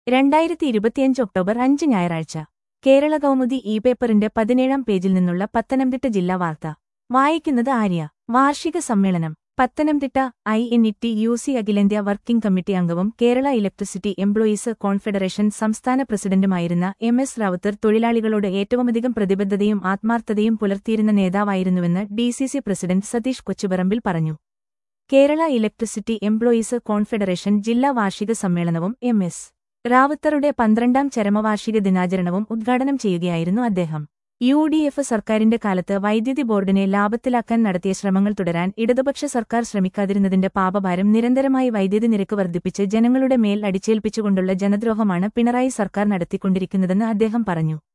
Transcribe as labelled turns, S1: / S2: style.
S1: രണ്ടായിരത്തി ഇരുപത്തിയഞ്ച് ഒക്ടോബർ അഞ്ച് ഞായറാഴ്ച കേരള കൗമുദി ഇ പേപ്പറിന്റെ പതിനേഴാം പേജിൽ നിന്നുള്ള പത്തനംതിട്ട ജില്ലാ വാർത്ത വായിക്കുന്നത് ആര്യ വാർഷിക സമ്മേളനം Pathanamthitta I N E T U C അഖിലേന്ത്യാ വർക്കിംഗ് കമ്മിറ്റി അംഗവും കേരള ഇലക്ട്രിസിറ്റി എംപ്ലോയീസ് കോൺഫെഡറേഷൻ സംസ്ഥാന പ്രസിഡന്റുമായിരുന്ന എം എസ് റാവുത്തർ തൊഴിലാളികളോട് ഏറ്റവുമധികം പ്രതിബദ്ധതയും ആത്മാർത്ഥതയും പുലർത്തിയിരുന്ന നേതാവായിരുന്നുവെന്ന് D C C president Satheesh Kochuparambil പറഞ്ഞു കേരള ഇലക്ട്രിസിറ്റി എംപ്ലോയീസ് കോൺഫെഡറേഷൻ ജില്ലാ വാർഷിക സമ്മേളനവും എം എസ് റാവുത്തറുടെ പന്ത്രണ്ടാം ചരമവാർഷിക ദിനാചരണവും ഉദ്ഘാടനം ചെയ്യുകയായിരുന്നു അദ്ദേഹം യു ഡി എഫ് സർക്കാരിന്റെ കാലത്ത് വൈദ്യുതി ബോർഡിനെ ലാഭത്തിലാക്കാൻ നടത്തിയ ശ്രമങ്ങൾ തുടരാൻ ഇടതുപക്ഷ സർക്കാർ ശ്രമിക്കാതിരുന്നതിന്റെ പാപഭാരം നിരന്തരമായി വൈദ്യുതി നിരക്ക് വർദ്ധിപ്പിച്ച് ജനങ്ങളുടെ മേൽ അടിച്ചേൽപ്പിച്ചുകൊണ്ടുള്ള ജനദ്രോഹമാണ് പിണറായി സർക്കാർ നടത്തിക്കൊണ്ടിരിക്കുന്നതെന്ന് അദ്ദേഹം പറഞ്ഞു